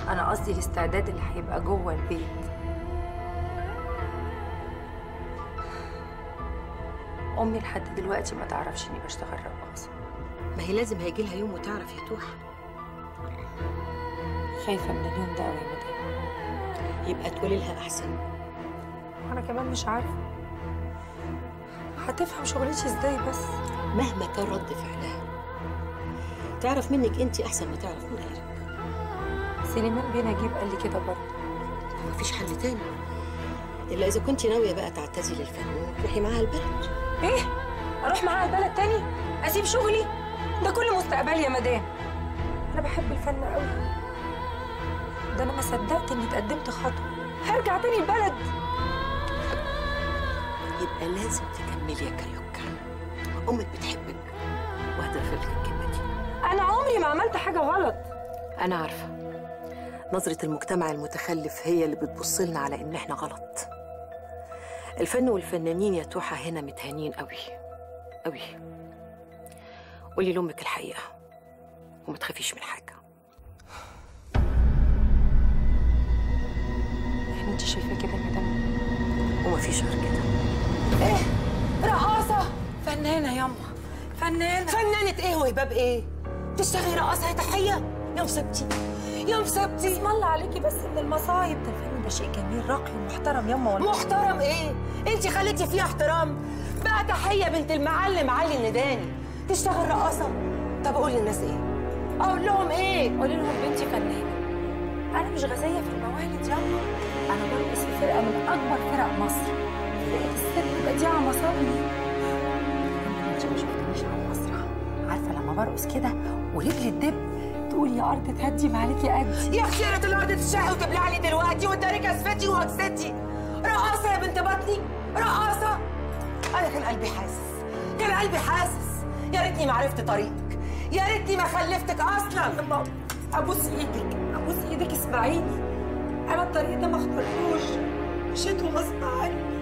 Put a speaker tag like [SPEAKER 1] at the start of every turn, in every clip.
[SPEAKER 1] انا قصدي الاستعداد اللي هيبقى جوه البيت امي لحد دلوقتي ما تعرفش اني بشتغل رقاصه
[SPEAKER 2] ما هي لازم هيجي لها يوم وتعرف يا توحة
[SPEAKER 1] خايفه من اليوم ده قوي يا مدام
[SPEAKER 2] يبقى تقولي لها أحسن
[SPEAKER 1] انا كمان مش عارفه هتفهم شغلتي ازاي بس
[SPEAKER 2] مهما كان رد فعلها تعرف منك أنت أحسن ما تعرف من غيرك
[SPEAKER 1] سليمان بيه نجيب قال لي كده برضه
[SPEAKER 2] مفيش حل تاني إلا إذا كنت ناوية بقى تعتزلي الفن وتروحي معاها البلد
[SPEAKER 1] ايه اروح معاها البلد تاني اسيب شغلي ده كل مستقبلي يا مدام انا بحب الفن قوي ده انا ما صدقت اني اتقدمت خطوه هرجع تاني البلد
[SPEAKER 2] يبقى لازم تكملي يا كاريوكا أمك بتحبك وهتغفر لك الكلمة دي
[SPEAKER 1] انا عمري ما عملت حاجه غلط
[SPEAKER 2] أنا عارفة نظرة المجتمع المتخلف هي اللي بتبص لنا على إن إحنا غلط الفن والفنانين يا توحة هنا متهانين قوي قوي قولي لأمك الحقيقة وما تخافيش من حاجة
[SPEAKER 1] يعني انت شايفه كده يا مدام
[SPEAKER 2] ومفيش غير كده
[SPEAKER 1] رقاصه فنانه ياما فنانه
[SPEAKER 3] فنانة ايه وهباب ايه؟ تشتغلي رقاصة يا تحية؟ يا مصيبتي يا مصيبتي
[SPEAKER 1] اسم الله عليكي بس من المصايب ده الفن ده شيء جميل راقي ومحترم ياما ولا
[SPEAKER 3] محترم ايه؟ انت خليتي فيه احترام بقى تحية بنت المعلم علي النداني تشتغل رقاصة طب اقول للناس ايه؟ اقول لهم ايه؟
[SPEAKER 1] قولي لهم بنتي فنانه انا مش غزيه في الموالد ياما انا برقص في فرقه من اكبر فرق مصر فرقه الست بديعه مصابني انت ما شفتنيش على المسرح عارفه لما برقص كده ورجلي تدب تقول يا ارض تهدي عليكي قدي
[SPEAKER 3] يا خيرة الارض تشقي وتبلع لي دلوقتي وتداري كسفتي وهكستي رقاصة يا بنت بطني رقاصة انا كان قلبي حاسس كان قلبي حاسس يا ريتني ما عرفت طريقك يا ريتني ما خلفتك اصلا
[SPEAKER 1] يما ابوس ايدك ابوس ايدك اسمعيني انا الطريق ده ما اخترتوش مشيت غصب عني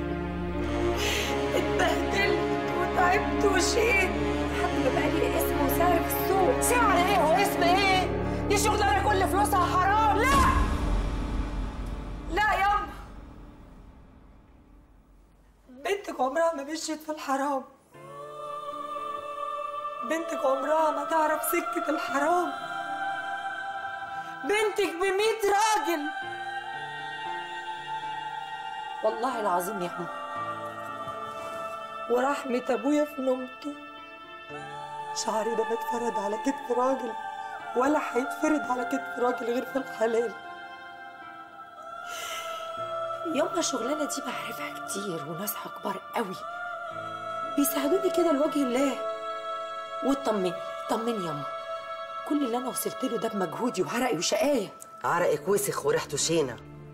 [SPEAKER 1] اتبهدلت وتعبت وشقيت لحد ما بقى لي اسم وسعر في السوق
[SPEAKER 3] سعر ايه واسم ايه دي شغلانه كل فلوسها حرام لا
[SPEAKER 1] لا ياما بنتك عمرها ما مشيت في الحرام بنتك عمرها ما تعرف سكة الحرام بنتك بميت راجل والله العظيم يا عم ورحمة أبويا في نومته شعري ده ما اتفرد على كتف راجل ولا هيتفرد على كتف راجل غير في الحلال ياما الشغلانه دي بعرفها كتير وناسها كبار قوي بيساعدوني كده لوجه الله واطمني طمني ياما كل اللي انا وصلت له ده بمجهودي وعرقي وشقايه
[SPEAKER 3] عرقك وسخ وريحته شينه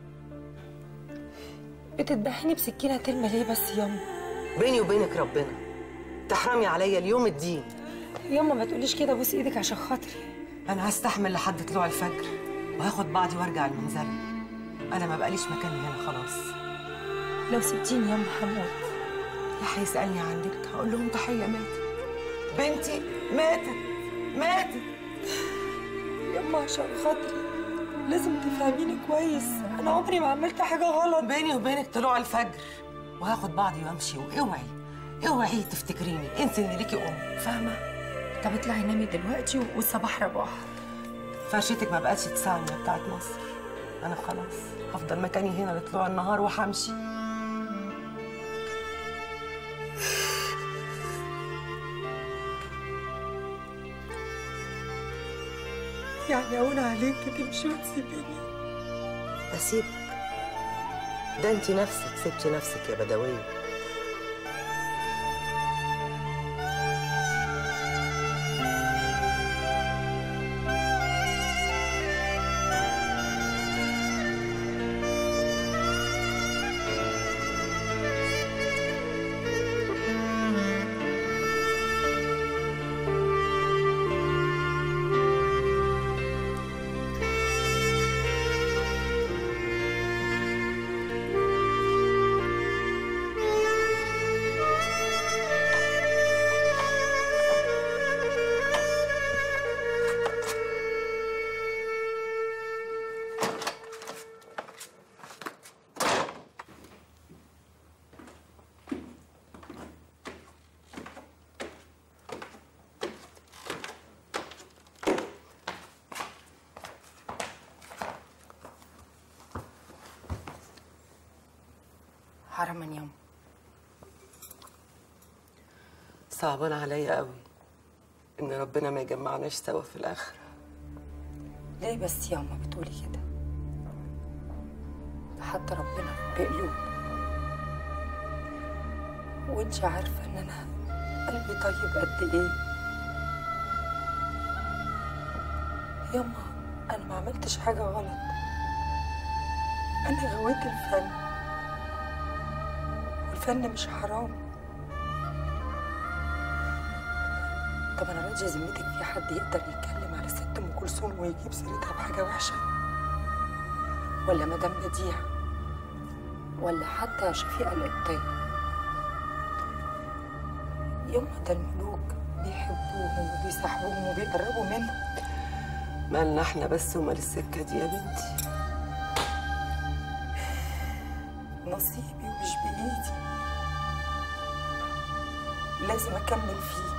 [SPEAKER 1] بتذبحيني بسكينه تلمة ليه بس ياما
[SPEAKER 3] بيني وبينك ربنا تحرمي عليا اليوم الدين
[SPEAKER 1] ياما ما تقوليش كده بوس ايدك عشان خاطري
[SPEAKER 3] انا هستحمل لحد طلوع الفجر وهاخد بعضي وارجع المنزل انا ما بقاليش مكاني هنا خلاص
[SPEAKER 1] لو سبتيني ياما هموت
[SPEAKER 3] اللي هيسالني عنك هقول لهم تحيه ماتت بنتي ماتت ماتت
[SPEAKER 1] ياما عشان خاطري لازم تفهميني كويس انا عمري ما عملت حاجه غلط
[SPEAKER 3] بيني وبينك طلوع الفجر وهاخد بعضي وامشي واوعي اوعي تفتكريني انت اللي ليكي ام فاهمه
[SPEAKER 1] طب اطلعي نامي دلوقتي والصباح رباح
[SPEAKER 3] فرشتك ما بقتش تساوي يا بتاعت مصر انا خلاص هفضل مكاني هنا لطلوع النهار وهمشي
[SPEAKER 1] يعني اقول عليكي تمشي وتسيبيني
[SPEAKER 3] اسيبك ده انت نفسك سبتي نفسك يا بدويه
[SPEAKER 1] حرما ياما
[SPEAKER 3] صعبان عليا قوي ان ربنا ما يجمعناش سوا في الاخره
[SPEAKER 1] ليه بس ياما بتقولي كده ده حتى ربنا بقلوب وانت عارفه ان انا قلبي طيب قد ايه ياما انا ما عملتش حاجه غلط انا غويت الفن والفن مش حرام طب انا راضيه ذمتك في حد يقدر يتكلم على ست ام كلثوم ويجيب سيرتها بحاجه وحشه ولا مدام بديع ولا حتى شفيقه القبطيه يوم ده الملوك بيحبوهم وبيصاحبوهم وبيقربوا منهم
[SPEAKER 3] مالنا احنا بس ومال السكه دي يا بنتي
[SPEAKER 1] نصيبي ومش بإيدي لازم أكمل فيه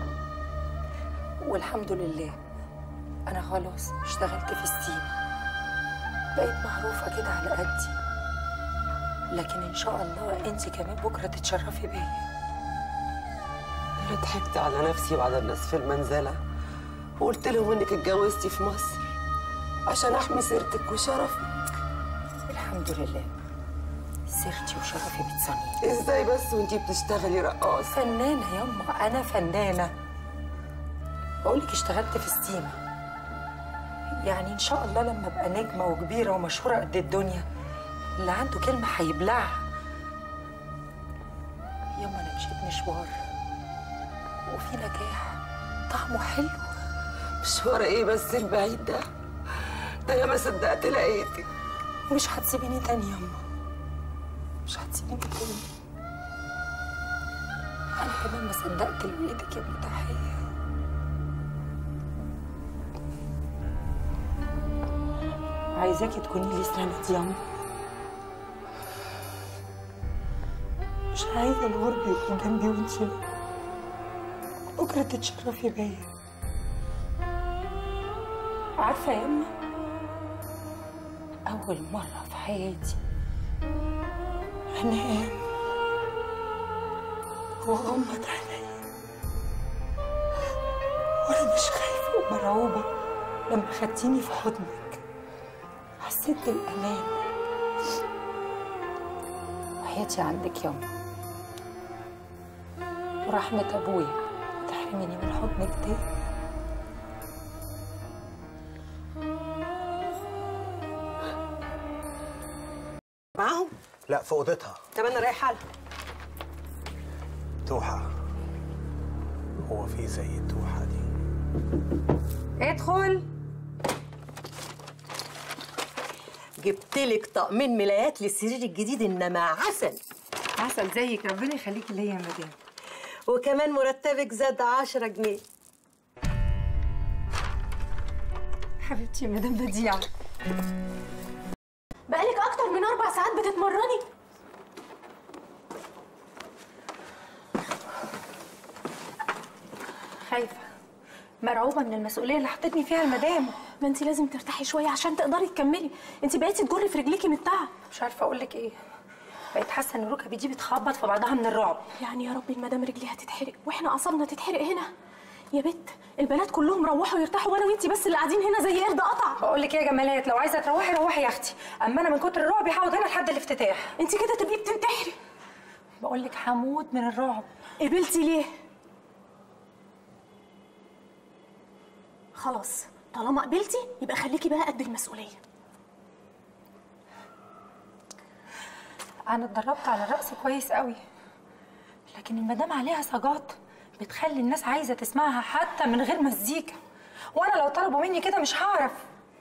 [SPEAKER 1] والحمد لله أنا خلاص اشتغلت في ستيم بقيت معروفة كده على قدي لكن إن شاء الله أنت كمان بكرة تتشرفي بيا
[SPEAKER 3] انا ضحكت على نفسي وعلى الناس في المنزله وقلت لهم انك اتجوزتي في مصر عشان احمي سيرتك وشرفك
[SPEAKER 1] الحمد لله سيرتي وشرفي بتصني
[SPEAKER 3] ازاي بس وانتي بتشتغلي رقاصه
[SPEAKER 1] فنانة ياما أنا فنانة بقولك اشتغلت في ستيم يعني إن شاء الله لما أبقى نجمة وكبيرة ومشهورة قد الدنيا اللي عنده كلمة هيبلعها ياما أنا مشيت مشوار وفي نجاح طعمه حلو
[SPEAKER 3] مشوار ايه بس البعيد ده ده انا ما صدقت لقيتك
[SPEAKER 1] ومش هتسيبيني تاني ياما مش هتسيبيني تاني أنا كمان ما صدقت لقيتك يا ابن تحية عايزاكي تكوني لي سند ياما مش عايزة الغرب يكون جنبي وانتي لا. بكرة تتشرفي بيا عارفة يا يما أول مرة في حياتي أنام وأغمض عينيا وأنا مش خايفة ومرعوبة لما خدتيني في حضنك حسيت بالأمان وحياتي عندك ياما ورحمة أبويا تحرميني من حضنك تاني
[SPEAKER 3] معاهم
[SPEAKER 4] لا في اوضتها
[SPEAKER 3] طب انا رايحه لها
[SPEAKER 4] توحة هو في زي التوحة دي
[SPEAKER 1] ادخل
[SPEAKER 2] جبت لك طقمين ملايات للسرير الجديد انما عسل
[SPEAKER 1] عسل زيك ربنا يخليكي ليا يا مدام
[SPEAKER 2] وكمان مرتبك زاد 10 جنيه
[SPEAKER 1] حبيبتي يا مدام بديعة
[SPEAKER 5] بقالك اكتر من اربع ساعات بتتمرني
[SPEAKER 1] خايفة مرعوبة من المسؤولية اللي حطتني فيها المدام
[SPEAKER 5] ما انت لازم ترتاحي شويه عشان تقدري تكملي انت بقيتي تجري في رجليكي من التعب
[SPEAKER 1] مش عارفة أقول لك إيه بقيت حاسة إن ركبي دي بتخبط في بعضها من الرعب
[SPEAKER 5] يعني يا ربي المدام رجليها تتحرق واحنا اعصابنا تتحرق هنا يا بت البنات كلهم روحوا يرتاحوا وانا وانت بس اللي قاعدين هنا زي قرد قطع
[SPEAKER 1] بقول لك إيه يا جمالات لو عايزة تروحي روحي يا أختي أما أنا من كتر الرعب هقعد هنا لحد الافتتاح
[SPEAKER 5] انت كده تبقي بتنتحري
[SPEAKER 1] بقول لك هموت من الرعب
[SPEAKER 5] قبلتي ليه خلاص طالما قبلتي يبقى خليكي بقى قد المسؤوليه
[SPEAKER 1] أنا اتدربت على الرقص كويس قوي لكن المدام عليها صاجات بتخلي الناس عايزة تسمعها حتى من غير مزيكا وأنا لو طلبوا مني كده مش هعرف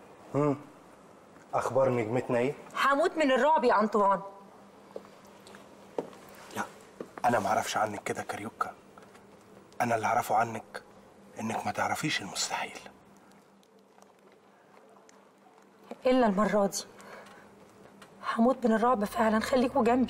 [SPEAKER 4] اخبار نجمتنا ايه
[SPEAKER 2] هموت من الرعب يا انطوان
[SPEAKER 4] لا انا ما اعرفش عنك كده كاريوكا انا اللي اعرفه عنك انك ما تعرفيش المستحيل
[SPEAKER 1] إلا المرة دي هموت من الرعب فعلا خليكوا جنبي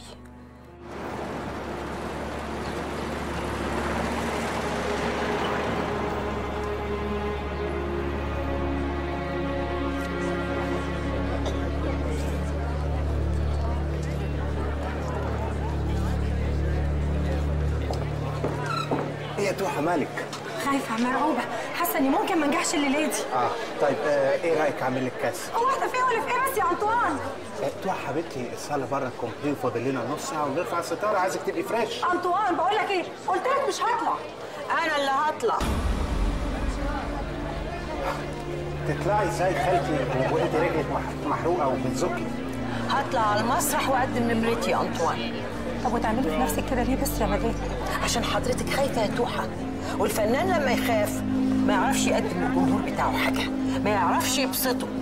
[SPEAKER 4] توحة مالك
[SPEAKER 1] خايفه مرعوبه حاسه اني ممكن ما انجحش الليله دي
[SPEAKER 4] اه طيب آه ايه رايك اعمل لك كاس
[SPEAKER 1] هو احنا فين ولا في ايه بس يا انطوان
[SPEAKER 4] آه توحة حبيبتي الصاله بره كومبلي وفاضل لنا نص ساعه ونرفع الستاره عايزك تبقي فريش
[SPEAKER 1] انطوان بقول لك ايه قلت لك مش هطلع
[SPEAKER 3] انا اللي هطلع
[SPEAKER 4] تطلعي ازاي خالتي وانت رجلك مح- محروقه وبتزكي
[SPEAKER 3] هطلع على المسرح واقدم نمرتي يا انطوان
[SPEAKER 1] طب وتعملي في نفسك كده ليه بس يا مدام
[SPEAKER 3] عشان حضرتك خايفه يا توحه والفنان لما يخاف ما يعرفش يقدم للجمهور بتاعه حاجه ما يعرفش يبسطه